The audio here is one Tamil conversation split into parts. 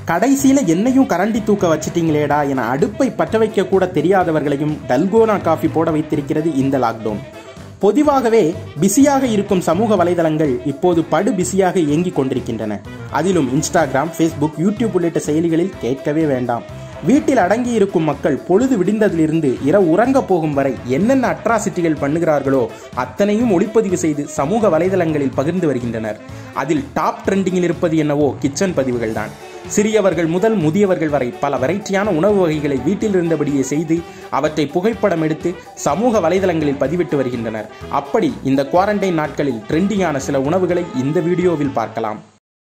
கடைசியில என்னையும் கரண்டி தூக்க வச்சிட்டீங்களேடா என அடுப்பை பற்ற வைக்க கூட தெரியாதவர்களையும் டல்கோனா காஃபி போட வைத்திருக்கிறது இந்த லாக்டவுன் பொதுவாகவே பிஸியாக இருக்கும் சமூக வலைதளங்கள் இப்போது படு பிஸியாக இயங்கிக் கொண்டிருக்கின்றன அதிலும் இன்ஸ்டாகிராம் ஃபேஸ்புக் யூடியூப் உள்ளிட்ட செயலிகளில் கேட்கவே வேண்டாம் வீட்டில் அடங்கி இருக்கும் மக்கள் பொழுது விடிந்ததிலிருந்து இரவு உறங்க போகும் வரை என்னென்ன அட்ராசிட்டிகள் பண்ணுகிறார்களோ அத்தனையும் ஒளிப்பதிவு செய்து சமூக வலைதளங்களில் பகிர்ந்து வருகின்றனர் அதில் டாப் ட்ரெண்டிங்கில் இருப்பது என்னவோ கிச்சன் பதிவுகள் தான் சிறியவர்கள் முதல் முதியவர்கள் வரை பல வெரைட்டியான உணவு வகைகளை வீட்டில் இருந்தபடியே செய்து அவற்றை புகைப்படம் எடுத்து சமூக வலைதளங்களில் பதிவிட்டு வருகின்றனர் அப்படி இந்த குவாரண்டைன் நாட்களில் ட்ரெண்டிங்கான சில உணவுகளை இந்த வீடியோவில் பார்க்கலாம்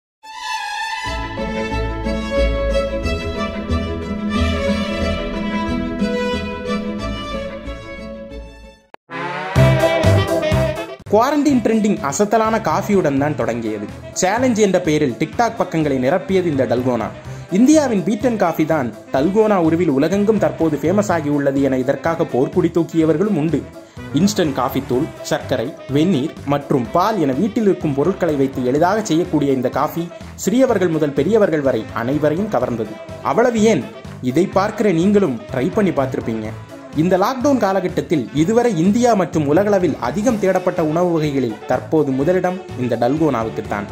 குவாரண்டைன் ட்ரெண்டிங் அசத்தலான காஃபியுடன் தான் தொடங்கியது சேலஞ்ச் என்ற பெயரில் டிக்டாக் பக்கங்களை நிரப்பியது இந்த டல்கோனா இந்தியாவின் பீட்டன் காஃபி தான் டல்கோனா உருவில் உலகெங்கும் தற்போது ஃபேமஸ் ஆகி உள்ளது என இதற்காக போர்க்குடி தூக்கியவர்களும் உண்டு இன்ஸ்டன்ட் காஃபி தூள் சர்க்கரை வெந்நீர் மற்றும் பால் என வீட்டில் இருக்கும் பொருட்களை வைத்து எளிதாக செய்யக்கூடிய இந்த காஃபி சிறியவர்கள் முதல் பெரியவர்கள் வரை அனைவரையும் கவர்ந்தது அவ்வளவு ஏன் இதை பார்க்கிற நீங்களும் ட்ரை பண்ணி பார்த்திருப்பீங்க இந்த லாக்டவுன் காலகட்டத்தில் இதுவரை இந்தியா மற்றும் உலகளவில் அதிகம் தேடப்பட்ட உணவு வகைகளில் தற்போது முதலிடம் இந்த டல்கோனாவுக்குத்தான்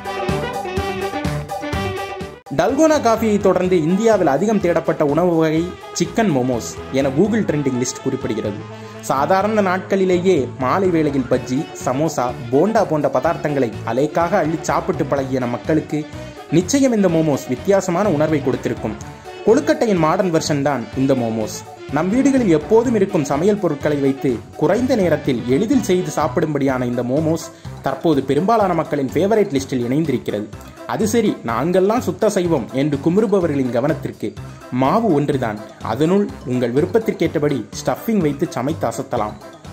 டல்கோனா காஃபியை தொடர்ந்து இந்தியாவில் அதிகம் தேடப்பட்ட உணவு வகை சிக்கன் மோமோஸ் என கூகுள் ட்ரெண்டிங் லிஸ்ட் குறிப்பிடுகிறது சாதாரண நாட்களிலேயே மாலை வேளையில் பஜ்ஜி சமோசா போண்டா போன்ற பதார்த்தங்களை அலைக்காக அள்ளி சாப்பிட்டு பழகிய நம் மக்களுக்கு நிச்சயம் இந்த மோமோஸ் வித்தியாசமான உணர்வை கொடுத்திருக்கும் கொழுக்கட்டையின் மாடர்ன் வெர்ஷன் தான் இந்த மோமோஸ் நம் வீடுகளில் எப்போதும் இருக்கும் சமையல் பொருட்களை வைத்து குறைந்த நேரத்தில் எளிதில் செய்து சாப்பிடும்படியான இந்த மோமோஸ் தற்போது பெரும்பாலான மக்களின் ஃபேவரட் லிஸ்டில் இணைந்திருக்கிறது அது சரி நாங்கள்லாம் சுத்த செய்வோம் என்று குமுறுபவர்களின் கவனத்திற்கு மாவு ஒன்றுதான் அதனுள் உங்கள் விருப்பத்திற்கேற்றபடி ஸ்டஃபிங் வைத்து சமைத்து அசத்தலாம்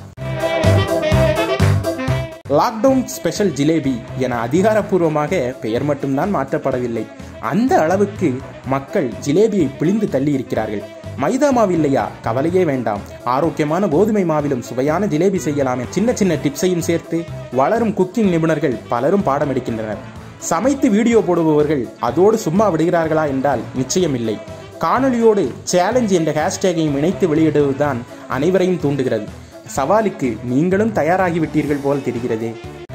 லாக்டவுன் ஸ்பெஷல் ஜிலேபி என அதிகாரப்பூர்வமாக பெயர் மட்டும்தான் மாற்றப்படவில்லை அந்த அளவுக்கு மக்கள் ஜிலேபியை பிழிந்து தள்ளி இருக்கிறார்கள் மைதா மாவு இல்லையா கவலையே வேண்டாம் ஆரோக்கியமான கோதுமை மாவிலும் சுவையான ஜிலேபி செய்யலாமே சின்ன சின்ன டிப்ஸையும் சேர்த்து வளரும் குக்கிங் நிபுணர்கள் பலரும் பாடம் எடுக்கின்றனர் சமைத்து வீடியோ போடுபவர்கள் அதோடு சும்மா விடுகிறார்களா என்றால் நிச்சயம் இல்லை காணொலியோடு சேலஞ்ச் என்ற ஹேஷ்டேகையும் இணைத்து வெளியிடுவதுதான் அனைவரையும் தூண்டுகிறது சவாலுக்கு நீங்களும் தயாராகிவிட்டீர்கள் போல் தெரிகிறதே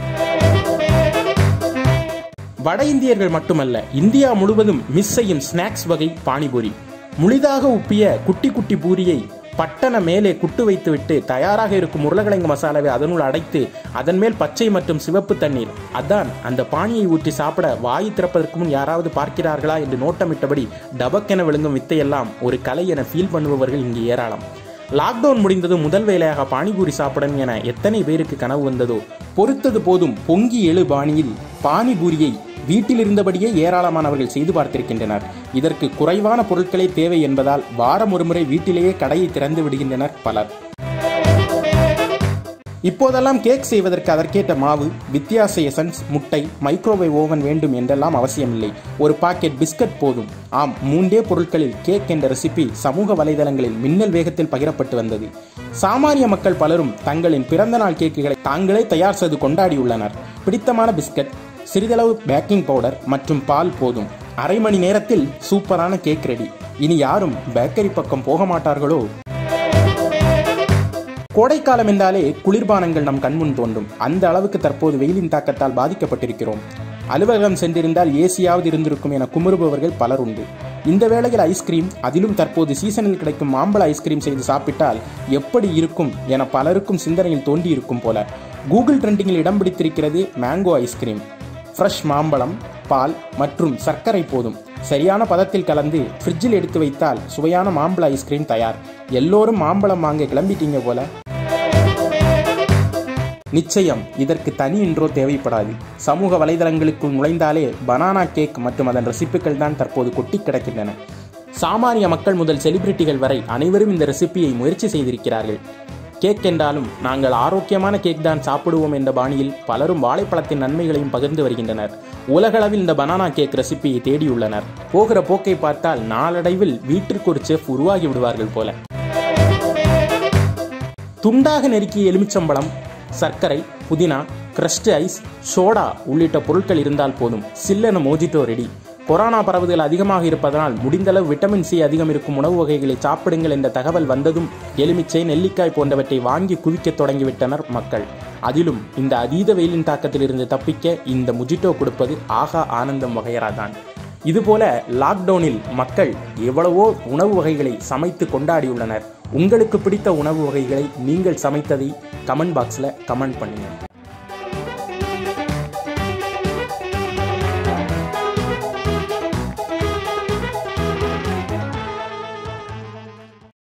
வட இந்தியர்கள் மட்டுமல்ல இந்தியா முழுவதும் மிஸ் செய்யும் ஸ்நாக்ஸ் வகை பானிபூரி முளிதாக உப்பிய குட்டி குட்டி பூரியை பட்டண மேலே குட்டு வைத்துவிட்டு தயாராக இருக்கும் உருளைக்கிழங்கு மசாலாவை அதனுள் அடைத்து அதன் மேல் பச்சை மற்றும் சிவப்பு தண்ணீர் அதான் அந்த பானியை ஊற்றி சாப்பிட வாய் திறப்பதற்கு முன் யாராவது பார்க்கிறார்களா என்று நோட்டமிட்டபடி டபக்கென விழுங்கும் வித்தையெல்லாம் ஒரு கலை என ஃபீல் பண்ணுபவர்கள் இங்கு ஏராளம் லாக்டவுன் முடிந்தது முதல் வேலையாக பானிபூரி சாப்பிடும் என எத்தனை பேருக்கு கனவு வந்ததோ பொறுத்தது போதும் பொங்கி எழு பாணியில் பானிபூரியை வீட்டில் இருந்தபடியே ஏராளமானவர்கள் செய்து பார்த்திருக்கின்றனர் இதற்கு குறைவான பொருட்களே தேவை என்பதால் வாரம் ஒருமுறை வீட்டிலேயே கடையை திறந்து விடுகின்றனர் பலர் இப்போதெல்லாம் கேக் செய்வதற்கு அதற்கேற்ற மாவு வித்தியாச எசன்ஸ் முட்டை மைக்ரோவேவ் ஓவன் வேண்டும் என்றெல்லாம் அவசியமில்லை ஒரு பாக்கெட் பிஸ்கட் போதும் ஆம் மூன்றே பொருட்களில் கேக் என்ற ரெசிபி சமூக வலைதளங்களில் மின்னல் வேகத்தில் பகிரப்பட்டு வந்தது சாமானிய மக்கள் பலரும் தங்களின் பிறந்தநாள் கேக்குகளை தாங்களே தயார் செய்து கொண்டாடியுள்ளனர் பிடித்தமான பிஸ்கட் சிறிதளவு பேக்கிங் பவுடர் மற்றும் பால் போதும் அரை மணி நேரத்தில் சூப்பரான கேக் ரெடி இனி யாரும் பேக்கரி பக்கம் போக மாட்டார்களோ கோடைக்காலம் என்றாலே குளிர்பானங்கள் நம் கண்முன் தோன்றும் அந்த அளவுக்கு தற்போது வெயிலின் தாக்கத்தால் பாதிக்கப்பட்டிருக்கிறோம் அலுவலகம் சென்றிருந்தால் ஏசியாவது இருந்திருக்கும் என குமுறுபவர்கள் பலர் உண்டு இந்த வேளையில் ஐஸ்கிரீம் அதிலும் தற்போது சீசனில் கிடைக்கும் மாம்பழ ஐஸ்கிரீம் செய்து சாப்பிட்டால் எப்படி இருக்கும் என பலருக்கும் சிந்தனையில் தோன்றியிருக்கும் போல கூகுள் ட்ரெண்டிங்கில் இடம் பிடித்திருக்கிறது மேங்கோ ஐஸ்கிரீம் ஃப்ரெஷ் மாம்பழம் பால் மற்றும் சர்க்கரை போதும் சரியான பதத்தில் கலந்து ஃப்ரிட்ஜில் எடுத்து வைத்தால் சுவையான மாம்பழ ஐஸ்கிரீம் தயார் எல்லோரும் மாம்பழம் வாங்க கிளம்பிட்டீங்க போல நிச்சயம் இதற்கு தனி இன்றோ தேவைப்படாது சமூக வலைதளங்களுக்குள் நுழைந்தாலே பனானா கேக் மற்றும் அதன் ரெசிப்பிகள் தான் தற்போது கொட்டி கிடக்கின்றன சாமானிய மக்கள் முதல் செலிபிரிட்டிகள் வரை அனைவரும் இந்த ரெசிப்பியை முயற்சி செய்திருக்கிறார்கள் கேக் என்றாலும் நாங்கள் ஆரோக்கியமான கேக் தான் சாப்பிடுவோம் என்ற பாணியில் பலரும் வாழைப்பழத்தின் நன்மைகளையும் பகிர்ந்து வருகின்றனர் உலகளவில் இந்த பனானா கேக் ரெசிப்பியை தேடியுள்ளனர் போகிற போக்கை பார்த்தால் நாளடைவில் வீட்டிற்கு ஒரு செஃப் உருவாகி விடுவார்கள் போல துண்டாக நெருக்கிய எலுமிச்சம்பழம் சர்க்கரை புதினா கிரஸ்ட் ஐஸ் சோடா உள்ளிட்ட பொருட்கள் இருந்தால் போதும் சில்லென மோஜிட்டோ ரெடி கொரோனா பரவுதல் அதிகமாக இருப்பதனால் முடிந்தளவு விட்டமின் சி அதிகம் இருக்கும் உணவு வகைகளை சாப்பிடுங்கள் என்ற தகவல் வந்ததும் எலுமிச்சை நெல்லிக்காய் போன்றவற்றை வாங்கி குவிக்க தொடங்கிவிட்டனர் மக்கள் அதிலும் இந்த அதீத வெயிலின் தாக்கத்திலிருந்து தப்பிக்க இந்த முஜிட்டோ கொடுப்பது ஆகா ஆனந்தம் வகையறாதான் இதுபோல லாக்டவுனில் மக்கள் எவ்வளவோ உணவு வகைகளை சமைத்து கொண்டாடியுள்ளனர் உங்களுக்கு பிடித்த உணவு வகைகளை நீங்கள் சமைத்ததை கமெண்ட் பாக்ஸில் கமெண்ட் பண்ணுங்கள்